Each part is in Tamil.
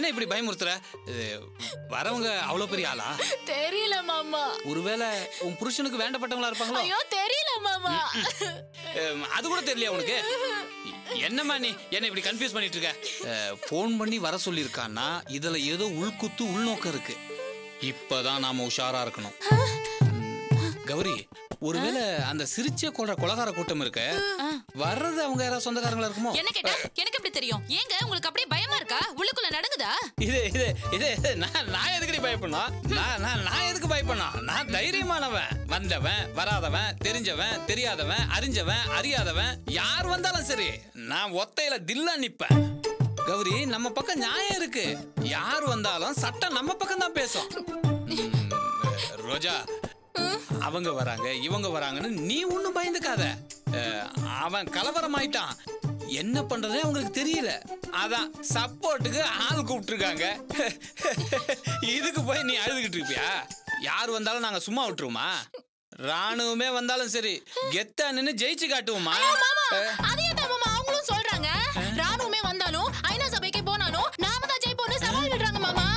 என்ன இப்படி பயமுறுத்துற இது, வரவங்க அவ்வளவு பெரிய ஆளா தெரியல மாமா ஒருவேளை உன் புருஷனுக்கு வேண்டப்பட்டவங்களா இருப்பாங்களோ ஐயோ தெரியல மாமா அஹ், அது கூட தெரியலையா உனக்கு என்னம்மா நீ என்ன இப்படி கன்ஃபியூஸ் பண்ணிட்டு இருக்க ஃபோன் பண்ணி வர சொல்லியிருக்கான்னா இதுல ஏதோ உள்குத்து உள்நோக்கம் இருக்கு இப்பதான் நாம உஷாரா இருக்கணும் ம், கௌரி ஒருவேளை அந்த சிரிச்ச கொள்ற கொலகார கூட்டம் இருக்க வர்றது அவங்க யாராவது சொந்தக்காரங்களா இருக்குமோ என்ன கேட்ட எனக்கு எப்படி தெரியும் ஏங்க உங்களுக்கு அப்படியே பயமா இருக்கா உள்ளுக்குள்ள நடங்குதா இது இது இது இது, நான் நான் எதுக்குடி பயப்படணும் நான் நான் நான் எதுக்கு பயப்படணும் நான் தைரியமானவன் வந்தவன் வராதவன் தெரிஞ்சவன் தெரியாதவன் அறிஞ்சவன் அறியாதவன் யார் வந்தாலும் சரி நான் ஒத்தையில தில்லா நிப்பேன் கௌரி நம்ம பக்கம் நியாயம் இருக்கு யார் வந்தாலும் சட்டம் நம்ம பக்கம் தான் பேசும் ம், ரோஜா அவங்க வராங்க இவங்க வராங்கன்னு நீ ஒண்ணும் பயந்துக்காத அஹ், அவன் கலவரம் ஆயிட்டான் என்ன பண்றதே அவங்களுக்கு தெரியல அதான் சப்போர்ட்டுக்கு ஆள் கூப்பிட்டுருக்காங்க இதுக்கு போய் நீ அழுதுகிட்டு இருப்பியா யார் வந்தாலும் நாங்க சும்மா விட்டுருவோமா ராணுவமே வந்தாலும் சரி கெத்தா நின்னு ஜெயிச்சு காட்டுவோமா அஹ், அதே தான் மாமா அவங்களும் சொல்றாங்க ராணுவமே வந்தாலும் ஐநா சபைக்கு போனாலும் நாம தான் ஜெயிப்போம்னு சவால் விடுறாங்க மாமா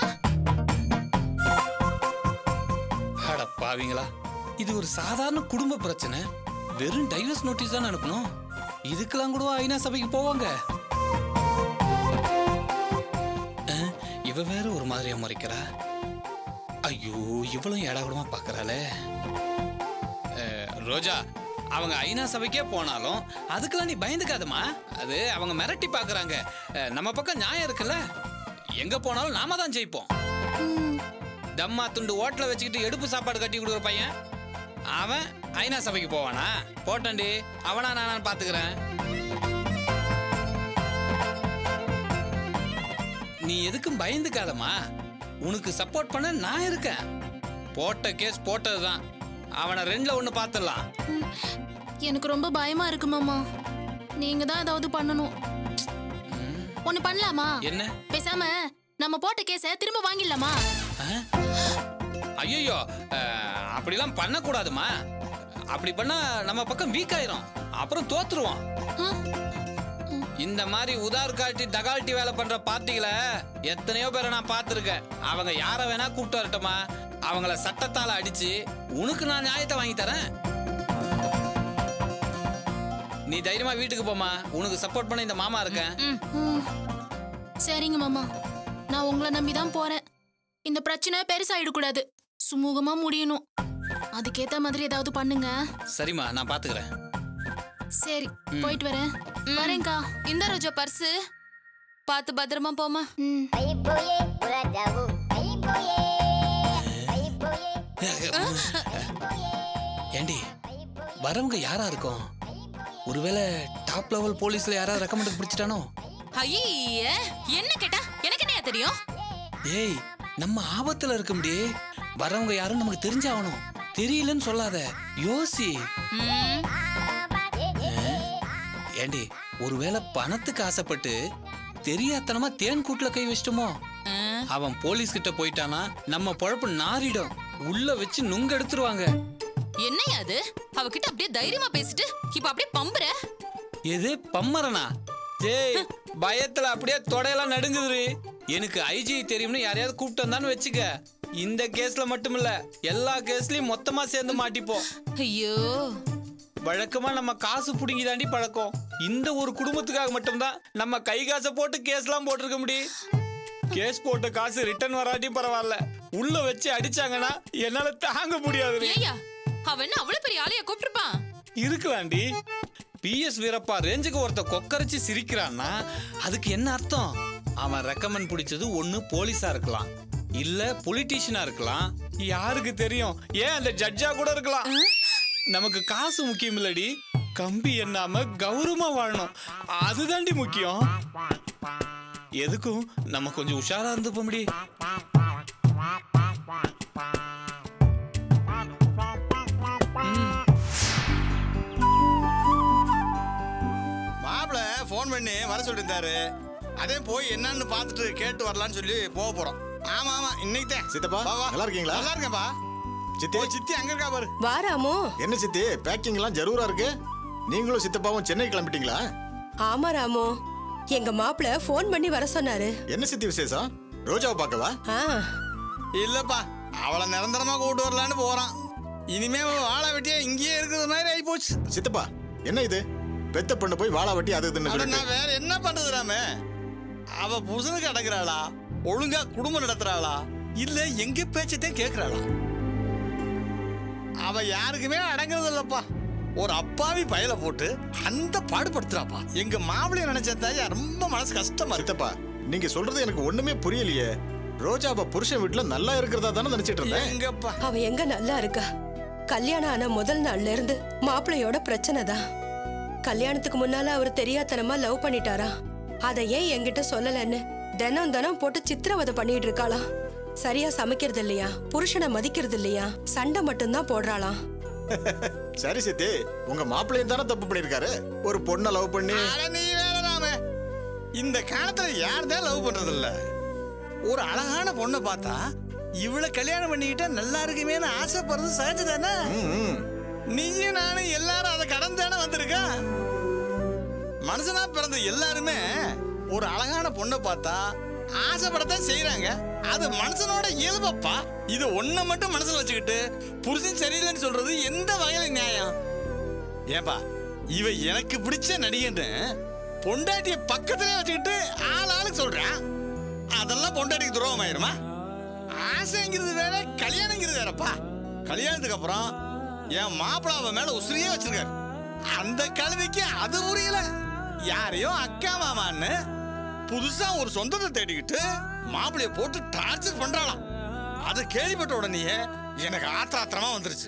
அட பாவிங்களா இது ஒரு சாதாரண குடும்ப பிரச்சனை வெறும் டைவர்ஸ் நோட்டீஸ் தான் அனுப்பணும் இதுக்கெல்லாம் கூட ஐநா சபைக்கு போவாங்க அஹ், இவ வேற ஒரு மாதிரியா முறைக்கிறா ஐயோ இவளும் ஏடாகுடமா பாக்குறாளே அஹ், ரோஜா அவங்க ஐநா சபைக்கே போனாலும் அதுக்கெல்லாம் நீ பயந்துக்காதம்மா அது அவங்க மிரட்டி பாக்குறாங்க அஹ், நம்ம பக்கம் நியாயம் இருக்குல்ல எங்க போனாலும் நாம தான் ஜெயிப்போம் தம்மா துண்டு ஓட்டல வச்சுக்கிட்டு எடுப்பு சாப்பாடு கட்டி கொடுக்குற பையன் அவன் ஐநா சபைக்கு போவானா போட்டண்டி அவனா நான் பாத்துக்கிறேன் நீ எதுக்கும் பயந்துக்காதம்மா உனக்கு சப்போர்ட் பண்ண நான் இருக்கேன் போட்ட கேஸ் போட்டதுதான் அவனை ரெண்டுல ஒண்ணு பாத்துடலாம் எனக்கு ரொம்ப பயமா இருக்கு மாமா நீங்க தான் ஏதாவது பண்ணணும் ஒண்ணு பண்ணலாமா என்ன பேசாம நம்ம போட்ட கேஸ திரும்ப வாங்கிடலாமா ஐயோ அப்படிலாம் பண்ணக்கூடாதுமா அப்படி பண்ணா நம்ம பக்கம் வீக் ஆயிரும் அப்புறம் தோத்துருவோம் ஆ? இந்த மாதிரி உதார் காட்டி தகால்ட்டி வேலை பண்ற பார்ட்டிகளை எத்தனையோ பேரை நான் பார்த்துருக்கேன் அவங்க யார வேணா கூப்பிட்டு வரட்டுமா அவங்கள சட்டத்தால அடிச்சு உனக்கு நான் நியாயத்தை வாங்கி தரேன் நீ தைரியமா வீட்டுக்கு போமா உனக்கு சப்போர்ட் பண்ண இந்த மாமா இருக்கேன் ம். சரிங்க மாமா நான் உங்களை நம்பி தான் போறேன் இந்த பிரச்சனை பெருசாயிடக்கூடாது சுமூகமா முடியணும் அதுக்கேத்த மாதிரி ஏதாவது பண்ணுங்க சரிம்மா நான் பாத்துக்கிறேன் சரி போயிட்டு வரேன் வரேன்க்கா இந்த ரோஜா பர்ஸு பார்த்து பத்திரமா போமா ம் అయిపోయే పురదవు అయిపోయే అయిపోయే ஏண்டி வரவங்க யாரா இருக்கும் ஒருவேளை டாப் லெவல் போலீஸ்ல யாராவது ரெக்கமெண்ட் பிடிச்சிட்டானோ ஐய என்ன கேட்டா எனக்கு என்ன தெரியும் ஏய் நம்ம ஆபத்துல இருக்கோம்டி வரவங்க யாரும் நமக்கு தெரிஞ்சாகணும் தெரியலன்னு சொல்லாத யோசி ம், ஏண்டி ஒருவேளை பணத்துக்கு ஆசைப்பட்டு தெரியாத்தனமா தேன் கூட்டுல கை வச்சிட்டோமோ ஆ, அவன் போலீஸ் கிட்ட போயிட்டானா நம்ம பொழப்பு நாரிடும் உள்ள வச்சு நுங்க எடுத்துருவாங்க என்னையா அது அவகிட்ட அப்படியே தைரியமா பேசிட்டு இப்ப அப்படியே பம்புற எது பம்மரனா ஜேய் பயத்துல அப்படியே தொடையெல்லாம் நடுங்குதுரு எனக்கு ஐஜி தெரியும்னு யாரையாவது கூப்பிட்டு வந்தான்னு வச்சுக்க இந்த கேஸ்ல மட்டும் இல்ல எல்லா கேஸ்லயும் மொத்தமா சேர்ந்து மாட்டிப்போம் ஐயோ வழக்கமா நம்ம காசு புடுங்கி தாண்டி பழக்கம் இந்த ஒரு குடும்பத்துக்காக மட்டும்தான் நம்ம கை காசை போட்டு கேஸ்லாம் போட்டிருக்க முடியும் கேஸ் போட்ட காசு ரிட்டர்ன் வராட்டி பரவாயில்ல உள்ள வச்சு அடிச்சாங்கன்னா என்னால தாங்க முடியாது ஏய்யா அவன் என்ன அவ்வளவு பெரிய ஆளைய கூப்பிட்டுருப்பான் இருக்கலாண்டி பிஎஸ் வீரப்பா ரேஞ்சுக்கு ஒருத்த கொக்கரைச்சு சிரிக்கிறான்னா அதுக்கு என்ன அர்த்தம் அவன் ரெக்கமெண்ட் பிடிச்சது ஒண்ணு போலீஸா இருக்கலாம் இல்ல பொலிட்டீஷியனா இருக்கலாம் யாருக்கு தெரியும் ஏன் அந்த ஜட்ஜா கூட இருக்கலாம் நமக்கு காசு முக்கியம் இல்லடி கம்பி எண்ணாம கௌரவமா வாழணும் அதுதாண்டி முக்கியம் எதுக்கும் நம்ம கொஞ்சம் உஷாரா இருந்து முடி மாப்பிள ஃபோன் பண்ணி வர சொல்லியிருந்தாரு அதே போய் என்னன்னு பார்த்துட்டு கேட்டு வரலான்னு சொல்லி போக போறோம் ஆமா ஆமா இன்னைக்கு தான் சித்தப்பா, வா, வா. நல்லா இருக்கீங்களா? நல்லா இருக்கேன்பா சித்தி ஓ சித்தி அங்க இருக்கா பாரு வாராமோ என்ன சித்தி பேக்கிங் எல்லாம் ஜரூரா இருக்கு நீங்களும் சித்தப்பாவும் சென்னை கிளம்பிட்டீங்களா ஆமா ராமு எங்க மாப்பிள ஃபோன் பண்ணி வர சொன்னாரு என்ன சித்தி விசேஷம் ரோஜாவை பார்க்கவா ஆ இல்லப்பா அவளை நிரந்தரமா கூட்டு வரலான்னு போறான் இனிமே அவன் வாழை வெட்டியா இங்கேயே இருக்கிற மாதிரி ஆகி போச்சு சித்தப்பா என்ன இது பெத்த பொண்ணு போய் வாழா வட்டி அது இதுன்னு அட சொல்லிட்டு நான் வேற என்ன பண்றது ராமே அவ புருஷனுக்கு அடங்குறாளா ஒழுங்கா குடும்பம் நடத்துறாளா இல்ல எங்க பேச்சத்தையும் கேக்குறாளா அவ யாருக்குமே அடங்குறது இல்லப்பா ஒரு அப்பாவி பயல போட்டு அந்த பாடுபடுத்துறாப்பா எங்க மாப்பிளைய நினைச்சதா ரொம்ப மனசு கஷ்டமா இருக்கு சித்தப்பா நீங்க சொல்றது எனக்கு ஒண்ணுமே புரியலையே ரோஜாவை புருஷன் வீட்டுல நல்லா இருக்கிறதா தானே நினைச்சிட்டு இருந்தேன் எங்கப்பா அவ எங்க நல்லா இருக்கா கல்யாணம் ஆன முதல் நாள்ல இருந்து மாப்பிள்ளையோட பிரச்சனை தான் கல்யாணத்துக்கு முன்னால அவர் தெரியாத்தனமா லவ் பண்ணிட்டாரா அதை ஏன் என்கிட்ட சொல்லலன்னு தினம் தினம் போட்டு சித்திரவதை பண்ணிட்டு இருக்காளாம் சரியா சமைக்கிறது இல்லையா புருஷனை மதிக்கிறது இல்லையா சண்டை மட்டும்தான் போடுறாளாம் சரி சித்தி உங்க மாப்பிள்ளையும் தானே தப்பு பண்ணிருக்காரு ஒரு பொண்ணை லவ் பண்ணி அட நீ வேற ராமே இந்த காலத்துல யார் தான் லவ் பண்றது இல்ல ஒரு அழகான பொண்ணை பார்த்தா இவளை கல்யாணம் பண்ணிக்கிட்டா நல்லா இருக்குமேன்னு ஆசைப்படுறது சகஜ தானே ம், ம். நீயும் நானும் எல்லாரும் அதை கடந்து தானே வந்திருக்கா மனுஷனா பிறந்த எல்லாருமே ஒரு அழகான பொண்ணை பார்த்தா ஆசைப்படத்தான் செய்யறாங்க அது மனுஷனோட இயல்பப்பா இது ஒன்ன மட்டும் மனசுல வச்சுக்கிட்டு புருஷன் சரியில்லைன்னு சொல்றது எந்த வகையில நியாயம் ஏப்பா இவ எனக்கு பிடிச்ச நடிகன்னு பொண்டாட்டிய பக்கத்துல வச்சுக்கிட்டு ஆள் ஆளுக்கு சொல்றான் அதெல்லாம் பொண்டாட்டிக்கு துரோகம் ஆயிருமா ஆசைங்கிறது வேற கல்யாணங்கிறது வேறப்பா கல்யாணத்துக்கு அப்புறம் என் மாப்பிள அவன் மேல உசிரியே வச்சிருக்காரு அந்த கழுதைக்கு அது புரியல யாரையும் அக்கா மாமான்னு புதுசா ஒரு சொந்தத்தை தேடிக்கிட்டு மாப்பிளைய போட்டு டார்ச்சர் பண்றாளாம் அதை கேள்விப்பட்ட உடனேயே எனக்கு ஆத்திராத்திரமா வந்துருச்சு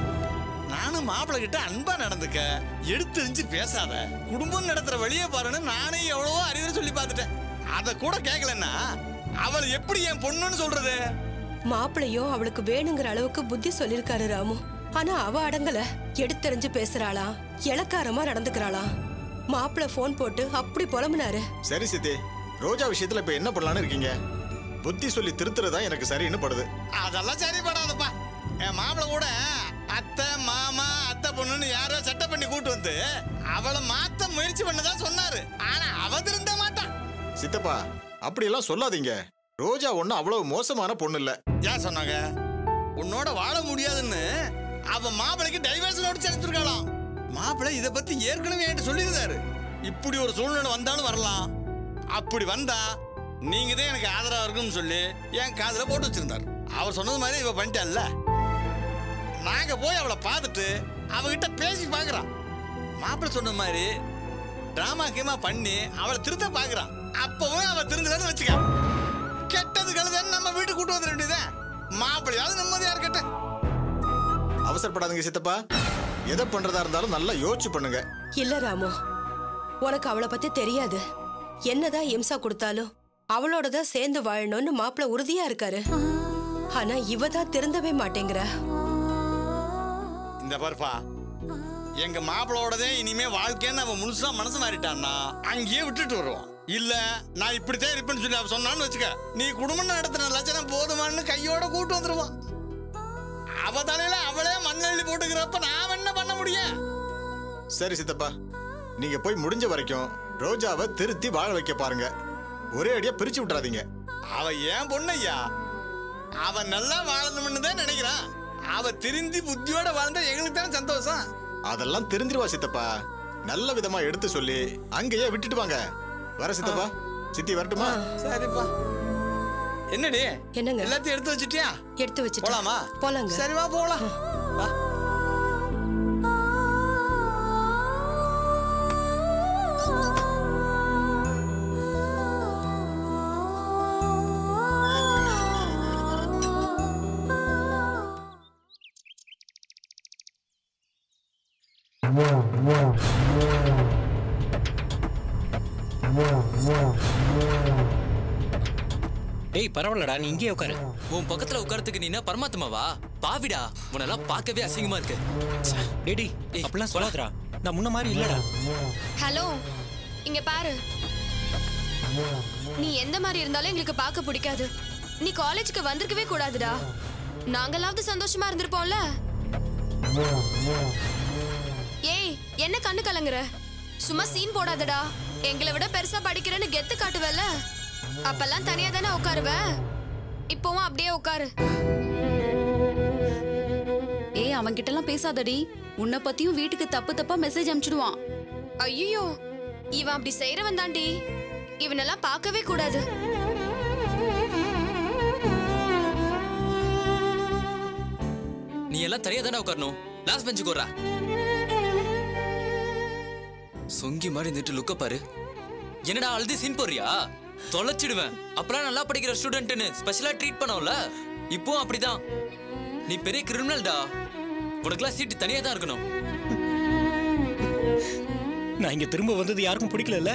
நானும் மாப்பிள்ளை கிட்ட அன்பா நடந்துக்க எடுத்தெறிஞ்சு பேசாத குடும்பம் நடத்துற வழியே பாருன்னு நானே எவ்வளவோ அறிவுரை சொல்லி பார்த்துட்டேன் அதை கூட கேட்கலன்னா அவளை எப்படி என் பொண்ணுன்னு சொல்றது மாப்பிள்ளையும் அவளுக்கு வேணுங்கிற அளவுக்கு புத்தி சொல்லிருக்காரு ராமு ஆனா அவ அடங்கல எடுத்தெறிஞ்சு பேசுறாளா இளக்காரமா நடந்துக்கிறாளா மாப்பிள்ளை ஃபோன் போட்டு அப்படி புலம்புனாரு சரி சித்தி ரோஜா விஷயத்துல இப்ப என்ன பண்ணலாம்னு இருக்கீங்க புத்தி சொல்லி திருத்துறதா எனக்கு சரின்னு படுது அதெல்லாம் சரிப்படாதப்பா என் மாப்பிள்ளை கூட அத்தை மாமா அத்தை பொண்ணுன்னு யாரோ செட்டை பண்ணி கூட்டு வந்து அவளை மாத்த முயற்சி பண்ணதான் சொன்னாரு ஆனா அவ திருந்த மாட்டான் சித்தப்பா அப்படியெல்லாம் சொல்லாதீங்க ரோஜா ஒன்னும் அவ்வளவு மோசமான பொண்ணு இல்ல ஏன் சொன்னாங்க உன்னோட வாழ முடியாதுன்னு அவ மாப்பிளைக்கு டைவர்ஸ் நோட்டீஸ் அனுப்பிச்சிருக்காளாம் மாப்பிள்ளை இத பத்தி ஏற்கனவே என்கிட்ட சொல்லியிருந்தாரு இப்படி ஒரு சூழ்நிலை வந்தாலும் வரலாம் அப்படி வந்தா நீங்க தான் எனக்கு ஆதரவா இருக்கும்னு சொல்லி என் காதுல போட்டு வச்சிருந்தாரு அவர் சொன்னது மாதிரி இவ பண்ணிட்டால நாங்க போய் அவளை பார்த்துட்டு அவகிட்ட பேசி பார்க்கறான் மாப்பிள்ளை சொன்ன மாதிரி டிராமா கீமா பண்ணி அவளை திருத்த பார்க்கறான் அப்பவும் அவ திருந்தலன்னு வச்சுக்க கெட்டது கழுதன்னு நம்ம வீட்டுக்கு கூட்டு வந்துட வேண்டியதே மாப்பிள்ளையாவது நிம்மதியா இருக்கட்டும் அவசரப்படாதீங்க சித்தப்பா எதை பண்றதா இருந்தாலும் நல்லா யோசிச்சு பண்ணுங்க இல்ல ராமு உனக்கு அவளை பத்தி தெரியாது என்னதான் இம்சா கொடுத்தாலும் அவளோட தான் சேர்ந்து வாழணும்னு மாப்பிள்ளை உறுதியா இருக்காரு ஆனா இவ தான் திருந்தவே மாட்டேங்கிறா இந்த பாருப்பா எங்க மாப்பிளோடதே இனிமே வாழ்க்கைன்னு அவன் முழுசா மனசு மாறிட்டான்னா அங்கேயே விட்டுட்டு வருவான் இல்ல நான் இப்படித்தான் இருப்பேன்னு சொல்லி அவன் சொன்னான்னு வச்சுக்க நீ குடும்பம் நடத்தின லட்சணம் போதுமான்னு கையோட கூட்டு வந்துருவான் அவ தலையில அவளே மண்ணெள்ளி போட்டுக்கிறப்ப நான் என்ன பண்ண முடியும் சரி சித்தப்பா நீங்க போய் முடிஞ்ச வரைக்கும் ரோஜாவை திருத்தி வாழ வைக்க பாருங்க ஒரே அடியா பிரிச்சு விட்டுறாதீங்க அவ ஏன் பொண்ணையா அவ நல்லா வாழணும்னு தான் நினைக்கிறான் அவ திருந்தி புத்தியோட வாழ்ந்தா எங்களுக்கு தானே சந்தோஷம் அதெல்லாம் தெரிஞ்சிருவா சித்தப்பா நல்ல விதமா எடுத்து சொல்லி அங்கேயே விட்டுட்டு வாங்க வர சித்தப்பா சித்தி வரட்டுமா சரிப்பா என்னடி என்னங்க எல்லாத்தையும் எடுத்து வச்சிட்டியா எடுத்து வச்சுட்டு போலாமா போலாங்க சரி வா போலாம் வா டேய் பரவாயில்லடா நீ இங்கேயே உட்காரு உன் பக்கத்துல உட்காரத்துக்கு நீ என்ன பரமாத்மாவா பாவிடா உன்னெல்லாம் பார்க்கவே அசிங்கமா இருக்கு டேடி அப்படிலாம் சொல்லாதடா நான் முன்ன மாதிரி இல்லடா ஹலோ இங்க பாரு நீ எந்த மாதிரி இருந்தாலும் எங்களுக்கு பார்க்க பிடிக்காது நீ காலேஜுக்கு வந்திருக்கவே கூடாதுடா நாங்களாவது சந்தோஷமா இருந்திருப்போம்ல ஏய் என்ன கண்ணு கலங்குற சும்மா சீன் போடாதடா எங்களை விட பெருசா படிக்கிறேன்னு கெத்து காட்டுவல்ல அப்பெல்லாம் தனியா தானே உட்காருவ இப்போவும் அப்படியே உட்காரு ஏய் அவன் கிட்ட எல்லாம் பேசாதடி உன்னை பத்தியும் வீட்டுக்கு தப்பு தப்பா மெசேஜ் அனுப்பிச்சிடுவான் ஐயோ இவன் அப்படி செய்யறவன் தாண்டி இவனெல்லாம் பார்க்கவே கூடாது நீ எல்லாம் தனியா தானே உட்காரணும் லாஸ்ட் பெஞ்சுக்கு வரா சொங்கி மாதிரி நின்று லுக்க பாரு என்னடா அழுது சீன் போறியா தொலைச்சிடுவேன் அப்பலாம் நல்லா படிக்கிற ஸ்டூடெண்ட்னு ஸ்பெஷலா ட்ரீட் பண்ணோம்ல இப்போவும் அப்படிதான் நீ பெரிய கிரிமினல்டா உனக்குலாம் சீட்டு தனியா தான் இருக்கணும் நான் இங்க திரும்ப வந்தது யாருக்கும் பிடிக்கல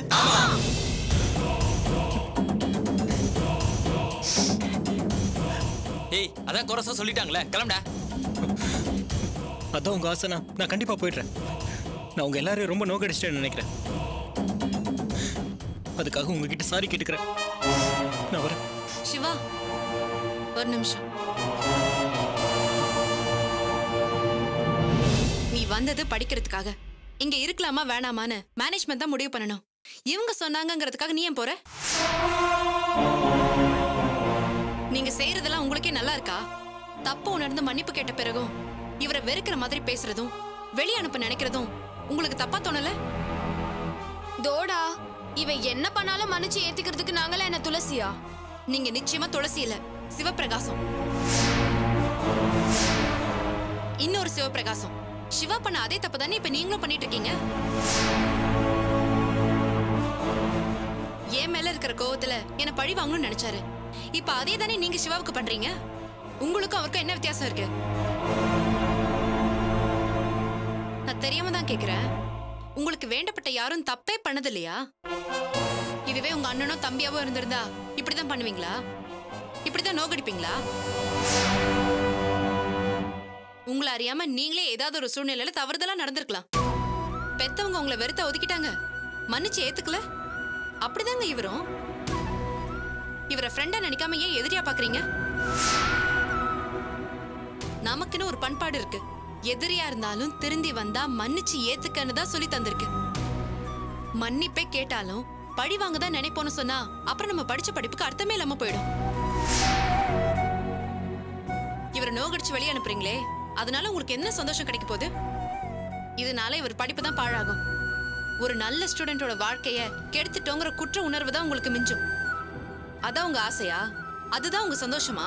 ஏய் அதான் குறைசா சொல்லிட்டாங்களே கிளம்புடா அதான் உங்க ஆசைனா நான் கண்டிப்பா போயிடுறேன் நான் உங்க எல்லாரையும் ரொம்ப நோக்கடிச்சிட்டேன்னு நினைக்கிறேன் அதுக்காக உங்ககிட்ட சாரி கேட்டுக்கிறேன் நான் வரேன் சிவா ஒரு நிமிஷம் நீ வந்தது படிக்கிறதுக்காக இங்க இருக்கலாமா வேணாமான்னு மேனேஜ்மெண்ட் தான் முடிவு பண்ணணும் இவங்க சொன்னாங்கங்கிறதுக்காக நீ ஏன் போற நீங்க செய்யறதெல்லாம் உங்களுக்கே நல்லா இருக்கா தப்பு உணர்ந்து மன்னிப்பு கேட்ட பிறகும் இவரை வெறுக்கிற மாதிரி பேசுறதும் வெளிய அனுப்ப நினைக்கிறதும் உங்களுக்கு தப்பா தோணல தோடா இவன் என்ன பண்ணாலும் மன்னிச்சு ஏத்துக்கிறதுக்கு நாங்களே என்ன துளசியா நீங்க நிச்சயமா துளசி இல்ல சிவப்பிரகாசம் இன்னொரு சிவப்பிரகாசம் சிவா பண்ண அதே தப்பு தானே இப்ப நீங்களும் பண்ணிட்டு இருக்கீங்க என் மேல இருக்கிற கோவத்துல என்ன பழி வாங்கணும்னு நினைச்சாரு இப்ப அதே தானே நீங்க சிவாவுக்கு பண்றீங்க உங்களுக்கும் அவருக்கும் என்ன வித்தியாசம் இருக்கு நான் தெரியாம தான் கேக்குறேன் உங்களுக்கு வேண்டப்பட்ட யாரும் தப்பே பண்ணது இல்லையா இதுவே உங்க அண்ணனோ தம்பியாவோ இருந்திருந்தா இப்படிதான் பண்ணுவீங்களா இப்படிதான் நோகடிப்பீங்களா உங்களை அறியாம நீங்களே ஏதாவது ஒரு சூழ்நிலையில தவறுதலா நடந்திருக்கலாம் பெத்தவங்க உங்களை வெறுத்த ஒதுக்கிட்டாங்க மன்னிச்சு ஏத்துக்கல அப்படிதாங்க இவரும் இவரை ஃப்ரெண்டா நினைக்காம ஏன் எதிரியா பாக்குறீங்க நமக்குன்னு ஒரு பண்பாடு இருக்கு எதிரியா இருந்தாலும் திருந்தி வந்தா மன்னிச்சு ஏத்துக்கன்னு தான் சொல்லி தந்திருக்கு மன்னிப்பே கேட்டாலும் பழி வாங்க தான் நினைப்போம்னு சொன்னா அப்புறம் நம்ம படிச்ச படிப்புக்கு அர்த்தமே இல்லாம போயிடும் இவரை நோகடிச்சு வெளியே அனுப்புறீங்களே அதனால உங்களுக்கு என்ன சந்தோஷம் கிடைக்க போகுது இதனால இவர் படிப்பு தான் பாழாகும் ஒரு நல்ல ஸ்டூடெண்டோட வாழ்க்கைய கெடுத்துட்டோங்கிற குற்ற உணர்வு தான் உங்களுக்கு மிஞ்சும் அதான் உங்க ஆசையா அதுதான் உங்க சந்தோஷமா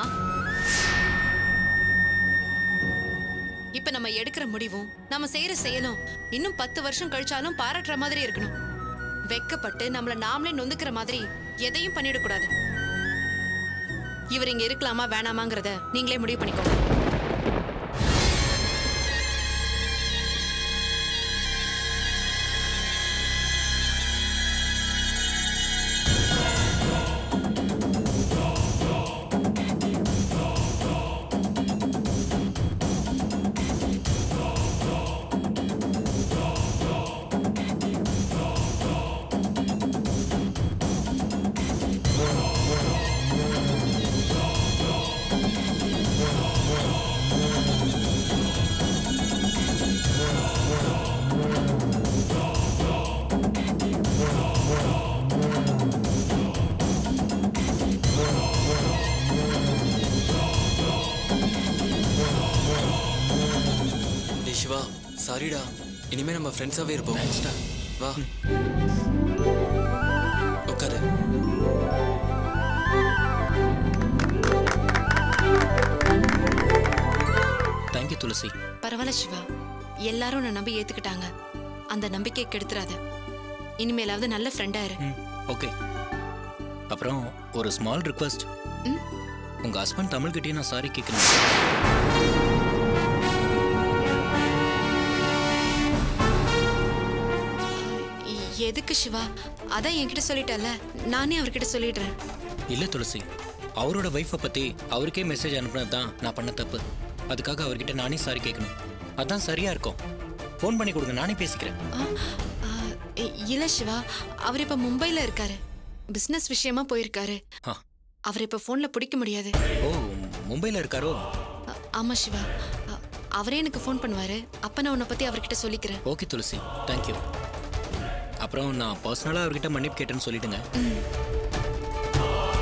இப்ப நம்ம எடுக்கிற முடிவும் நம்ம செய்யற செயலும் இன்னும் பத்து வருஷம் கழிச்சாலும் பாராட்டுற மாதிரி இருக்கணும் வெக்கப்பட்டு நம்மள நாமளே நொந்துக்கிற மாதிரி எதையும் பண்ணிடக்கூடாது இவர் இங்க இருக்கலாமா வேணாமாங்கிறத நீங்களே முடிவு பண்ணிக்கோங்க டேய் சிவா சாரிடா இனிமே நம்ம ஃப்ரெண்ட்ஸாவே இருப்போம் வா உட்காரு தேங்க்யூ துளசி பரவாயில்ல சிவா எல்லாரும் உன்னை நம்பி ஏத்துக்கிட்டாங்க அந்த நம்பிக்கையை கெடுத்துறாத இனிமேலாவது நல்ல ஃப்ரெண்டா இரு ம் ஓகே அப்புறம் ஒரு ஸ்மால் ரிக்வெஸ்ட் ம்? உங்க ஹஸ்பண்ட் தமிழ்கிட்டயே நான் சாரி கேட்கணும் எ- எதுக்கு சிவா அதான் என்கிட்ட சொல்லிட்டல நானே அவர்கிட்ட சொல்லிடுறேன் இல்ல துளசி அவரோட ஒய்ஃபை பத்தி அவருக்கே மெசேஜ் அனுப்புனது தான் நான் பண்ண தப்பு அதுக்காக அவர்கிட்ட நானே சாரி கேட்கணும் அதான் சரியா இருக்கும் ஃபோன் பண்ணி கொடுங்க நானே பேசிக்கிறேன் ஆ, ஆ, இ- இல்ல சிவா அவர் இப்ப மும்பைல இருக்காரு பிசினஸ் விஷயமா போயிருக்காரு ஆ. அவர் இப்ப போன்ல பிடிக்க முடியாது ஓ மும்பையில் இருக்காரோ ஆ, ஆமா சிவா ஆ, அவரே எனக்கு ஃபோன் பண்ணுவாரு அப்ப நான் உன்னை பத்தி அவர்கிட்ட சொல்லிக்கிறேன் ஓகே துளசி தேங்க்யூ அப்புறம் நான் பர்சனலாக அவர்கிட்ட மன்னிப்பு கேட்டேன்னு சொல்லிட்டுங்க ம்.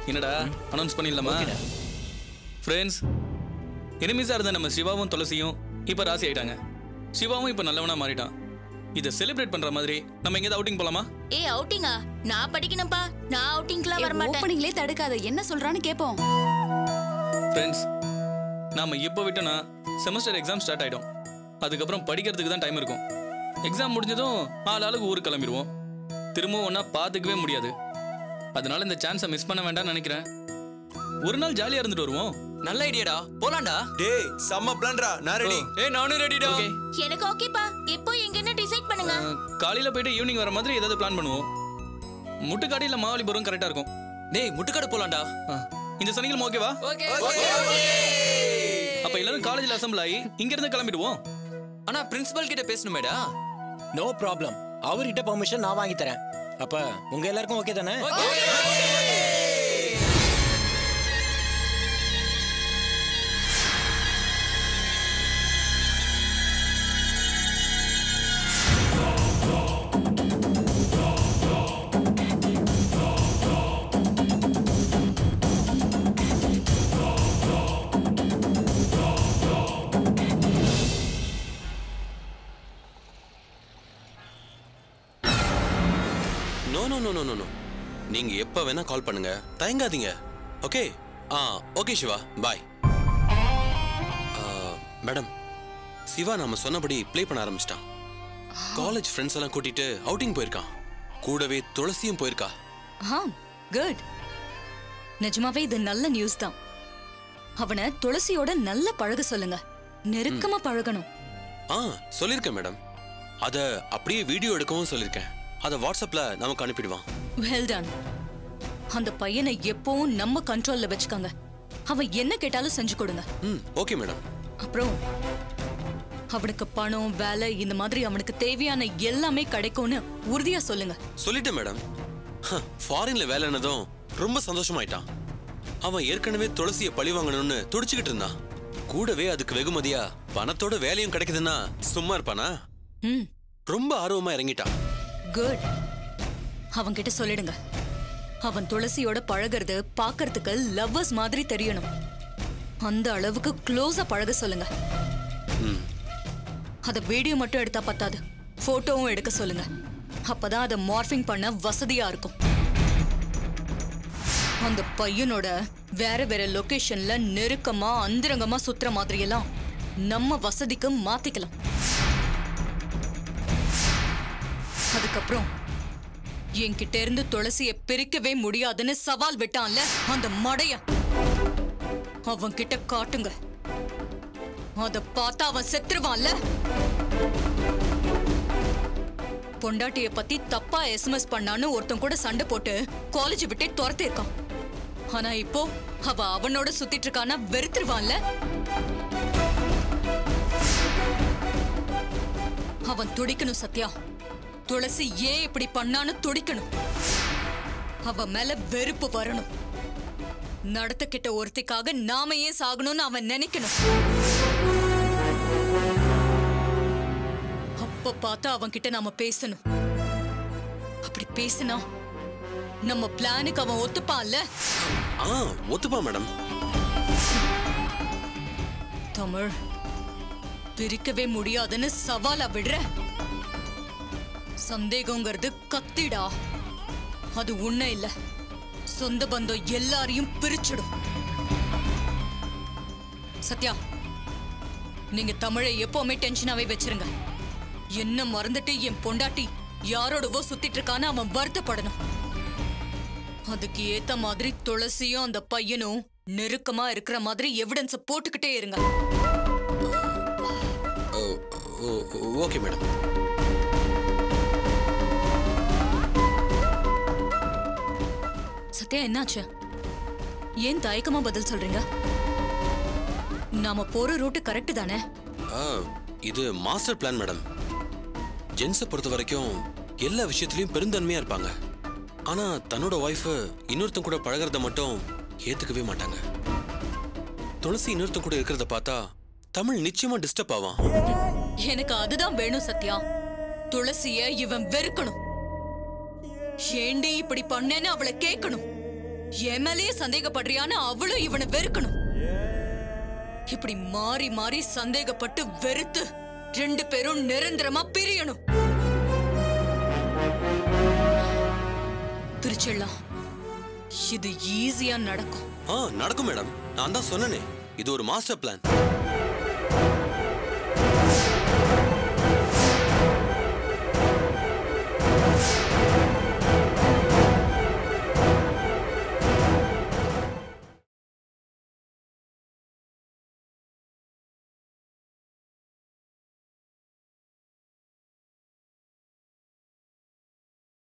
என்னடா அனௌன்ஸ் பண்ணிடலாமா ஃப்ரெண்ட்ஸ் எனிமிஸாக இருந்த நம்ம சிவாவும் துளசியும் இப்போ ராசி ஆயிட்டாங்க சிவாவும் இப்போ நல்லவனா மாறிட்டான் இதை செலிப்ரேட் பண்ற மாதிரி நம்ம எங்கேயாவது அவுட்டிங் போலாமா ஏ அவுட்டிங்கா நான் படிக்கணும்ப்பா நான் அவுட்டிங்க்குலாம் வர மாட்டேன் ஓப்பனிங்லே தடுக்காத என்ன சொல்றான்னு கேப்போம் ஃப்ரெண்ட்ஸ் நாம இப்போ விட்டோன்னா செமஸ்டர் எக்ஸாம் ஸ்டார்ட் ஆயிடும் அதுக்கப்புறம் படிக்கிறதுக்கு தான் டைம் இருக்கும் எக்ஸாம் முடிஞ்சதும் ஆள் ஆளுக்கு ஊருக்கு கிளம்பிடுவோம் திரும்பவும் ஒன்றா பார்த்துக்கவே முடியாது அதனால இந்த சான்ஸை மிஸ் பண்ண வேண்டாம்னு நினைக்கிறேன் ஒரு நாள் ஜாலியாக இருந்துட்டு வருவோம் நல்ல ஐடியாடா போலாம்டா டேய் செம்ம பிளான்டா நான் ரெடி ஏய் நானும் ரெடிடா ஓகே எனக்கு ஓகேப்பா இப்போ எங்கன்னு டிசைட் பண்ணுங்க காலையில் போயிட்டு ஈவினிங் வர மாதிரி ஏதாவது பிளான் பண்ணுவோம் முட்டுக்காடியில் மாவலிபுரம் கரெக்டாக இருக்கும் டேய் முட்டுக்காடு போலாம்டா ஆ, இந்த சனிக்கிழமை ஓகேவா ஓகே அப்ப எல்லாரும் காலேஜில் அசம்பிள் ஆகி இங்க இருந்து கிளம்பிடுவோம் ஆனா பிரின்சிபல் கிட்ட பேசணுமேடா நோ ப்ராப்ளம் அவர்கிட்ட பெர்மிஷன் நான் வாங்கி தரேன் அப்ப உங்க எல்லாருக்கும் ஓகே தானே no no no no no no நீங்க எப்ப வேணா கால் பண்ணுங்க தயங்காதீங்க ஓகே ஆ okay Siva bye madam Siva நாம சொன்னபடி ப்ளே பண்ண ஆரம்பிச்சிட்டான் காலேஜ் ஃப்ரெண்ட்ஸ் எல்லாம் கூட்டிட்டு அவுட்டிங் போயிருக்கான் கூடவே துளசியும் போயிருக்கா ஆ குட் நிஜமாவே இது நல்ல நியூஸ் தான் அவனை துளசியோட நல்ல பழக சொல்லுங்க நெருக்கமா பழகணும் ஆ சொல்லியிருக்கேன் மேடம் அத அப்படியே வீடியோ எடுக்கவும் சொல்லியிருக்கேன் அதை வாட்ஸ்அப்ல நமக்கு அனுப்பிடுவான் வெல் டன் அந்த பையனை எப்பவும் நம்ம கண்ட்ரோல்ல வச்சுக்கோங்க அவன் என்ன கேட்டாலும் செஞ்சு கொடுங்க ம் ஓகே மேடம் அப்புறம் அவனுக்கு பணம் வேலை இந்த மாதிரி அவனுக்கு தேவையான எல்லாமே கிடைக்கும்னு உறுதியா சொல்லுங்க சொல்லிட்டேன் மேடம் ஃபாரின்ல வேலைனதும் ரொம்ப சந்தோஷமாயிட்டான் அவன் ஏற்கனவே துளசிய பழி வாங்கணும்னு துடிச்சுக்கிட்டு இருந்தான் கூடவே அதுக்கு வெகுமதியா பணத்தோட வேலையும் கிடைக்குதுன்னா சும்மா இருப்பானா ம் ரொம்ப ஆர்வமா இறங்கிட்டான் குட் அவன்கிட்ட சொல்லிடுங்க அவன் துளசியோட பழகுறது பார்க்கறதுக்கு லவ்வர்ஸ் மாதிரி தெரியணும் அந்த அளவுக்கு க்ளோஸா பழக சொல்லுங்க ம் அத வீடியோ மட்டும் எடுத்தா பத்தாது போட்டோவும் எடுக்க சொல்லுங்க அப்பதான் அதை மார்ஃபிங் பண்ண வசதியா இருக்கும் அந்த பையனோட வேற வேற லொகேஷன்ல நெருக்கமா அந்தரங்கமா சுத்துற மாதிரி எல்லாம் நம்ம வசதிக்கு மாத்திக்கலாம் அதுக்கப்புறம் என்கிட்ட இருந்து துளசிய பிரிக்கவே முடியாதுன்னு சவால் விட்டான்ல அந்த மடைய அவன் கிட்ட காட்டுங்க அத பார்த்தா அவன் செத்துருவான்ல பொண்டாட்டிய பத்தி தப்பா எஸ்எம்எஸ் பண்ணான்னு ஒருத்தன் கூட சண்டை போட்டு காலேஜ் விட்டே துரத்தி இருக்கான் ஆனா இப்போ அவ அவனோட சுத்திட்டு இருக்கானா வெறுத்துருவான்ல அவன் துடிக்கணும் சத்யா துளசி ஏன் இப்படி பண்ணான்னு துடிக்கணும் அவ மேல வெறுப்பு வரணும் நடத்தக்கிட்ட ஒருத்திக்காக நாம ஏன் சாகணும்னு அவன் நினைக்கணும் அப்ப பார்த்து அவன் கிட்ட நாம பேசணும் அப்படி பேசினா நம்ம பிளானுக்கு அவன் ஒத்துப்பான்ல ஆ ஒத்துப்பான் மேடம் தமிழ் பிரிக்கவே முடியாதுன்னு சவாலா விடுற சந்தேகங்கிறது கத்திடா அது உண்மை இல்ல சொந்த பந்தம் எல்லாரையும் பிரிச்சிடும் சத்யா நீங்க தமிழை எப்பவுமே டென்ஷனாவே வச்சிருங்க என்ன மறந்துட்டு என் பொண்டாட்டி யாரோடவோ சுத்திட்டு இருக்கான்னு அவன் வருத்தப்படணும் அதுக்கு ஏத்த மாதிரி துளசியும் அந்த பையனும் நெருக்கமா இருக்கிற மாதிரி எவிடன்ஸ போட்டுக்கிட்டே இருங்க ஓகே மேடம் சத்யா என்னாச்சு ஏன் தயக்கமா பதில் சொல்றீங்க நாம போற ரூட் கரெக்ட் தானே ஆ இது மாஸ்டர் பிளான் மேடம் ஜென்ஸை பொறுத்த வரைக்கும் எல்லா விஷயத்துலயும் பெருந்தன்மையா இருப்பாங்க ஆனா தன்னோட ஒய்ஃப் இன்னொருத்தன் கூட பழகுறத மட்டும் ஏத்துக்கவே மாட்டாங்க துளசி இன்னொருத்தன் கூட இருக்கிறத பார்த்தா தமிழ் நிச்சயமா டிஸ்டர்ப் ஆவான் எனக்கு அதுதான் வேணும் சத்யா துளசிய இவன் வெறுக்கணும் ஏண்டி இப்படி பண்ணேன்னு அவளை கேட்கணும் என் மேலேயே சந்தேகப்படுறியான்னு அவளும் இவனை வெறுக்கணும் இப்படி மாறி மாறி சந்தேகப்பட்டு வெறுத்து ரெண்டு பேரும் நிரந்தரமா பிரியணும் திருச்செல்லாம் இது ஈஸியா நடக்கும் ஆ நடக்கும் மேடம் நான் தான் சொன்னனே இது ஒரு மாஸ்டர் பிளான்